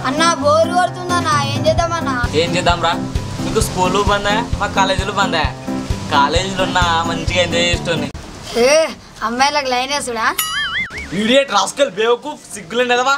అన్న బోర్ కొడుతుందన్నా ఏం చేద్దామన్నా ఏం చేద్దాంరా మీకు స్కూలు బందా మా కాలేజీలు బందా కాలేజీలో ఉన్నా మంచిగా ఎంజాయ్ చేస్తుంది ఏ అమ్మాయిలకు లైన్ వేసుడా ఇడియట్ రాస్కల్ బేవకు సిగ్గులు ఎదవా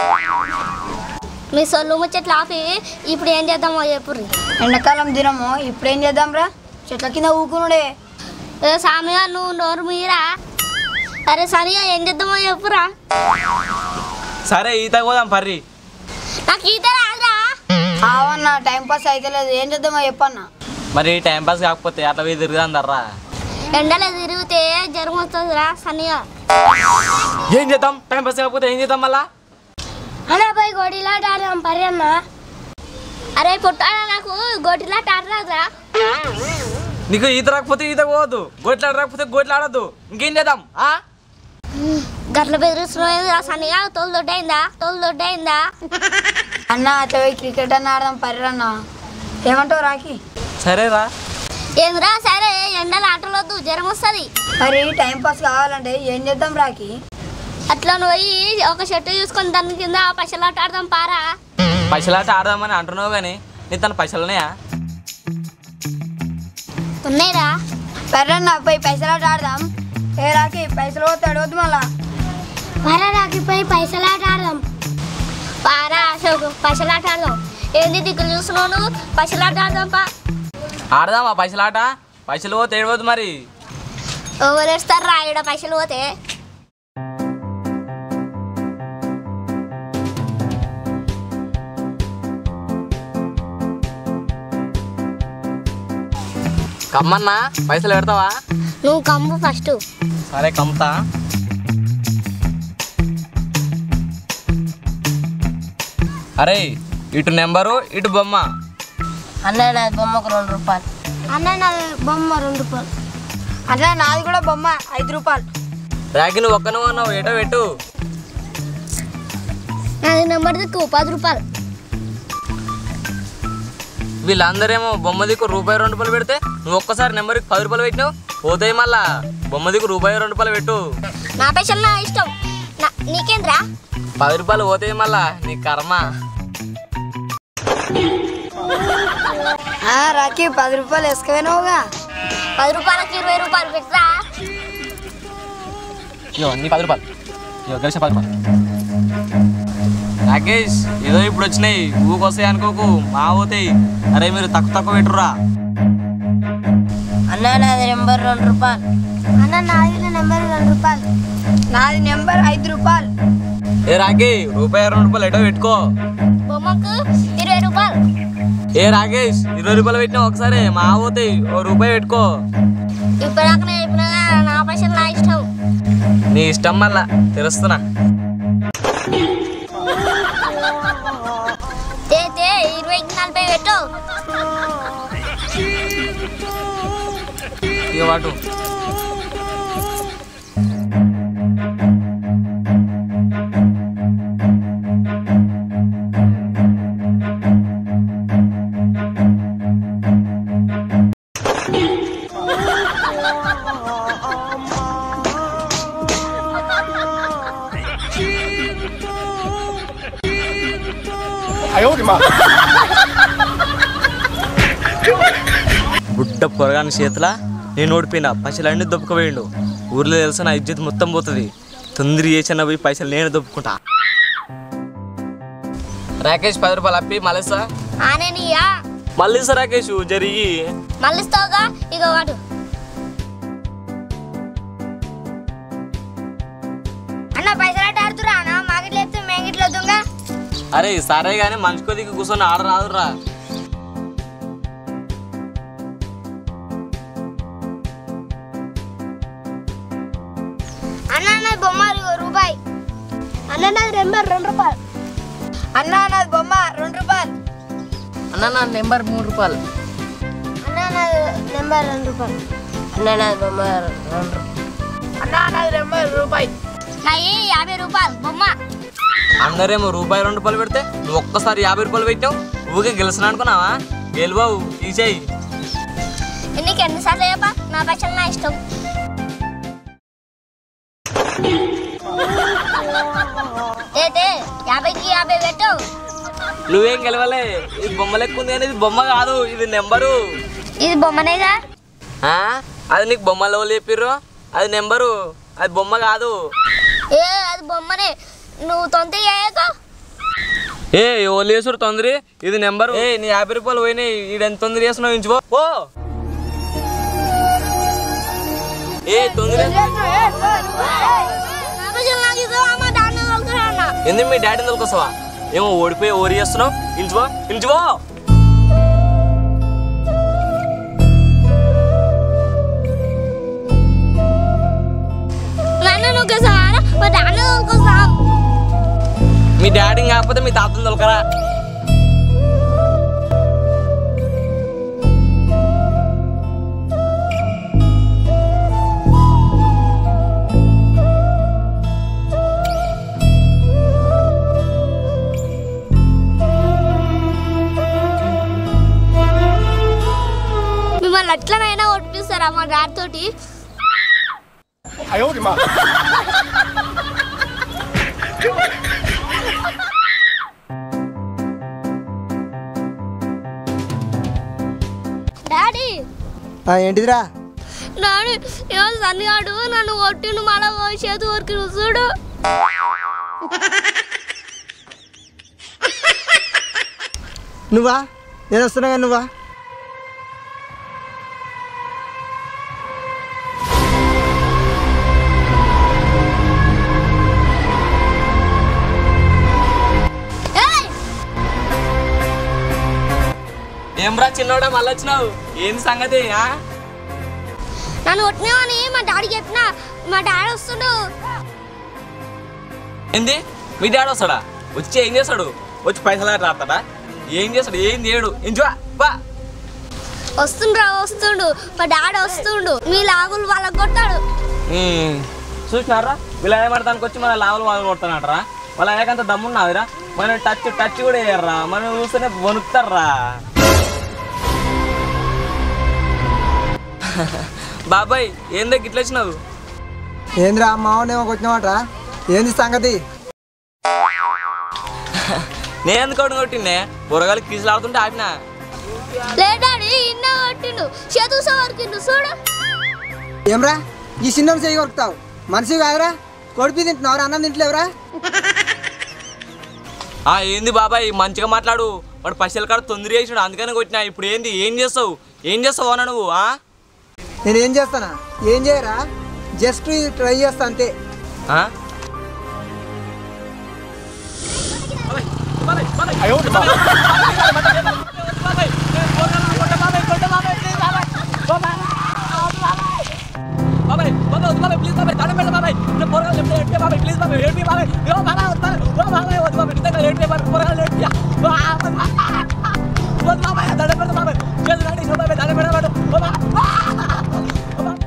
మీ సొల్లు ముచ్చట్లు ఆపి ఇప్పుడు ఏం చేద్దామో చెప్పుర్రి ఎండాకాలం దినము ఇప్పుడేం చేద్దాంరా చెట్ల కింద ఊకునుడే ఏ సామిగా నువ్వు నోరు మీరా అరే సరిగా ఏం చేద్దామో చెప్పురా సరే ఈత పోదాం పర్రి నాకు ఈత రాదురా ఆవన్నా టైం పాస్ అయితే లేదు ఏం చేద్దామో చెప్పన్నా మరి టైం పాస్ కాకపోతే అట్లా పోయి తిరుగుదాం దర్రా ఎండలో తిరిగితే జ్వరం వస్తుందిరా సనిగా ఏం చేద్దాం టైం పాస్ కాకపోతే ఏం చేద్దాం మళ్ళా అన్నా పోయి గోటిలాట ఆడదాం పరి అన్న అరే పుట్టాడా నాకు గోటిలాట ఆడరాదురా నీకు ఈత రాకపోతే ఈత పోవద్దు గోట్లాడ రాకపోతే గోట్లాడద్దు ఇంకేం చేద్దాం ఆ గట్ల బెదిరిస్తున్నాయి సనిగా తోలు దొడ్డైందా తోలు దొడ్డైందా అన్న అట్లా పోయి క్రికెట్ అన్న ఆడదాం పర్రన్నా ఏమంటావు రాకి సరేరా ఏంద్రా సరే ఎండలు ఆటలొద్దు జ్వరం వస్తుంది మరి టైం పాస్ కావాలంటే ఏం చేద్దాం రాకి అట్లా నువ్వు పోయి ఒక షర్టు చూసుకొని దాని కింద పచ్చలాట ఆడదాం పారా పైసలాట ఆడదామని అంటున్నావు కానీ నీ తన పైసలున్నాయా ఉన్నాయిరా పర్రన్న పోయి పైసలాట ఆడదాం ఏ రాకి పైసలు పోతే అడవద్దు మళ్ళా పారా రాకిపోయి పైసలాట ఆడదాం పారా అశోక్ పైసలాట ఆడదాం ఏంది దిక్కులు చూస్తున్నావు నువ్వు పైసలాట ఆడదాం పా ఆడదామా పైసలాట పైసలు పోతే ఏడవద్దు మరి ఎవరేస్తారు రా ఈడ పైసలు పోతే కమ్మన్నా పైసలు పెడతావా నువ్వు కమ్ము ఫస్ట్ సరే కమ్ముతా అరే ఇటు నెంబరు ఇటు బొమ్మ అన్న నాది బొమ్మకు రెండు రూపాయలు అన్న నా బొమ్మ రెండు రూపాయలు అట్లా నాది కూడా బొమ్మ ఐదు రూపాయలు రాకి నువ్వు ఒక్క నువ్వు అన్నావు ఏటో పెట్టు నాది నెంబర్ దిక్కు పది రూపాయలు వీళ్ళందరేమో బొమ్మ దిక్కు రూపాయి రెండు రూపాయలు పెడితే నువ్వు ఒక్కసారి నెంబర్కి పది రూపాయలు పెట్టినావు పోతాయి మళ్ళా బొమ్మ దిక్కు రూపాయి రెండు రూపాయలు పెట్టు నా పైసలు నా ఇష్టం నా నీకేంద్రా పది రూపాయలు పోతాయి మళ్ళా నీ కర్మ ఆ, రాకి పది రూపాయలు వేసుకుపోయినావుగా పది రూపాయలకి ఇరవై రూపాయలు పెట్టరా ఇయో నీ పది రూపాయలు ఇయో కలిసి పది రూపాయలు రాకేష్ ఏదో ఇప్పుడు వచ్చినాయి ఊకొస్తాయి అనుకోకు మా పోతాయి అరే మీరు తక్కువ తక్కువ పెట్టురా అన్న నాది నెంబర్ రెండు రూపాయలు అన్న నాది నెంబర్ రెండు రూపాయలు నాది నెంబర్ ఐదు రూపాయలు ఏ రాకి రూపాయి రెండు రూపాయలు ఎటో పెట్టుకో బొమ్మకు ఇరవై రూపాయలు ఏ రాకేష్ ఇరవై రూపాయలు పెట్టినా ఒకసారి మా పోతాయి ఓ రూపాయి పెట్టుకో ఇప్పటిదాకా నేను చెప్పినా కదా, నా పైసలు నా ఇష్టం నీ ఇష్టం మళ్ళా తెలుస్తున్నా తే తే ఇరవైకి నలభై పెట్టు ఇక వాటు గుడ్డ పొరగాని చేతుల నేను ఓడిపోయినా పైసలు అన్ని దొప్పుకుపోయిండు ఊర్లో తెలిసిన నా ఇజ్జత్ మొత్తం పోతుంది తొందర చేసిన పోయి పైసలు నేను దొప్పుకుంటా రాకేష్ పది రూపాయలు అప్పి మళ్ళీసా ఆనే నీయా మళ్ళీసా రాకేష్ జరిగి మళ్ళీ ఇస్తావుగా ఇక వాడు అన్న పైసలు ఆట ఆడుతురా అన్న మాగిట్లు చెప్తే మేగిట్లో దొంగ అరే సరే కానీ మనిషికో దిక్కు కూర్చొని ఆడ రాదురా అన్న నాది బొమ్మ రు- రూపాయి అన్న నాది నెంబర్ రెండు రూపాయలు అన్న నాది బొమ్మ రెండు రూపాయలు అన్న నా నెంబర్ మూడు రూపాయలు అన్న నాది నెంబర్ రెండు రూపాయలు అన్న నాది బొమ్మ రెండు అన్న నాది నెంబర్ రూపాయి నాయి యాభై రూపాయలు బొమ్మ అందరేమో రూపాయి రెండు రూపాయలు పెడితే నువ్వు ఒక్కసారి యాభై రూపాయలు పెట్టావు ఊకే గెలిచిన అనుకున్నావా గెలుబావు తీసేయి నీకు ఎన్నిసార్లు చెప్పా నా పైసలు నా ఇష్టం ఏ తే యాభైకి యాభై పెట్టు నువ్వేం గెలవలే ఇది బొమ్మ లెక్క ఉంది కానీ ఇది బొమ్మ కాదు ఇది నెంబరు ఇది బొమ్మనేగా ఆ? అది నీకు బొమ్మలో చెప్పిర్రు అది నెంబరు అది బొమ్మ కాదు ఏ అది బొమ్మనే నువ్వు తొంత చేయక ఏ ఓళ్ళు చేసుడు తొందరి ఇది నెంబరు ఏ నీ యాభై రూపాయలు పోయినాయి ఈడు ఎంత తొందర చేస్తున్నావు ఇంచుకో పో ఏ తొందర నాకు ఇది అమ్మ దాన్ని వదులుతున్నా. ఎందుకు మీ డాడీని తొలకొస్తావా ఏమో ఓడిపోయి ఓరి చేస్తున్నావు ఇంచుకో ఇంచుకో నన్ను నువ్వు సారా మా దాన్ని వదులుకొస్తాం మీ డాడీని కాకపోతే మీ తాతని తొలకరా మిమ్మల్ని ఎట్లనైనా ఒప్పిస్తారా మా డాడీ తోటి డాడీ ఆ, ఏంటిదిరా డాడీ ఏమో సన్నిగాడు నన్ను ఒట్టిను మళ్ళా చేతి ఊరికి చూడు నువ్వా నేను వస్తున్నా కానీ నువ్వా ఏయ్! ఏం రా చిన్నోడా మళ్ళీ వచ్చినావు ఏంది సంగతి ఆ? నన్ను కొట్టినావని మా డాడీ చెప్పిన మా డాడీ వస్తుండు ఏంది మీ డాడీ వస్తాడా వచ్చి ఏం చేస్తాడు వచ్చి పైసలు రాస్తాడా ఏం చేస్తాడు ఏం చేయడు ఇంచువా బా వస్తుండ్రా వస్తుండు మా డాడీ వస్తుండు మీ లాగులు వాళ్ళకి కొట్టాడు చూసినారా వీళ్ళు ఏమడతానికి వచ్చి మన లావులు వాళ్ళు కొడతానటరా వాళ్ళ ఏకంత దమ్మున్నాదిరా మన టచ్ టచ్ కూడా వేయర్రా మనం చూస్తేనే వణుకుతారా బాబాయ్ ఏం దగ్గర ఇట్లా వచ్చినావు ఏందిరా మావనేమో కొట్టినావాట్రా ఏంది సంగతి నేను ఎందుకు కొట్టు కొట్టిండే బురగాలు కీసులు ఆడుతుంటే ఆపినా లే డాడీ ఇన్న కొట్టిండు చేతూసా వరకిండు చూడు ఏమ్రా ఈ చిన్న చేయి కొరుకుతావు మనిషి కాదురా కొడిపి తింటున్నావురా అన్నం తింటలేవురా ఆ ఏంది బాబాయ్ మంచిగా మాట్లాడు వాడు పైసలు కాడ తొందర చేసాడు అందుకని కొట్టినా ఇప్పుడు ఏంది ఏం చేస్తావు ఏం చేస్తావు అన్న నువ్వు ఆ? నేను ఏం చేస్తానా ఏం చేయరా జస్ట్ ట్రై చేస్తా అంతే ఆ? బాబాయ్ బాబాయ్ వద్దు బాబాయ్ ప్లీజ్ బాబాయ్ దండం పెడతా బాబాయ్ నేను పోరగాళ్ళు ఎప్పుడు ఏడ్పే బాబాయ్ ప్లీజ్ బాబాయ్ ఏడ్పి బాబాయ్ ఏమో బాబాయ్ వద్దు బాబాయ్ ఓ బాబాయ్ వద్దు బాబాయ్ నిజంగా ఏడ్పే బాబాయ్ పోరగాళ్ళు ఏడ్పి వద్దు బాబాయ్ దండం పెడతా బాబాయ్ చేతులు రండి ఇదిగో బాబాయ్ దండం పెడతా బాబాయ్ ఓ బాబాయ్ ఓ బాబాయ్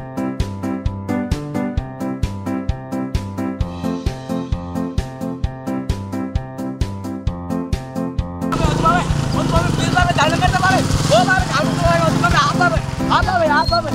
వద్దు బాబాయ్ వద్దు బాబాయ్ ప్లీజ్ బాబాయ్ దండం పెడతా బాబాయ్ ఓ బాబాయ్ ఆపు బాబాయ్ వద్దు బాబాయ్ ఆపు బాబాయ్ ఆపు బాబాయ్ ఆపు బాబాయ్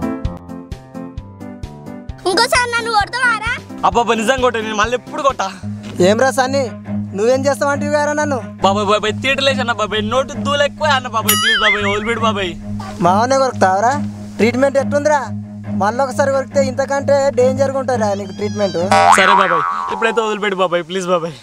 ఇంకోసారి నన్ను కొడతావారా అబ్బాబా నిజంగా కొట్ట నేను మళ్ళీ ఎప్పుడు కొట్టా ఏమ్రా సన్ని నువ్వేం చేస్తావంటివి గారా నన్ను బాబాయ్ బాబాయ్ థియేటర్లేసి అన్న బాబాయ్ నోటు దూలు ఎక్కువ అన్న బాబాయ్ ప్లీజ్ బాబాయ్ వదిలిపెడు బాబాయ్ మావనే కొరుకుతావురా ట్రీట్మెంట్ ఎట్లుందిరా మళ్ళీ ఒకసారి కొరికితే ఇంతకంటే డేంజర్గా ఉంటుందిరా నీకు ట్రీట్మెంట్ సరే బాబాయ్ ఇప్పుడైతే వదిలిపెడు బాబాయ్ ప్లీజ్ బాబాయ్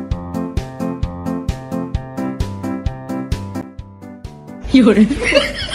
有人，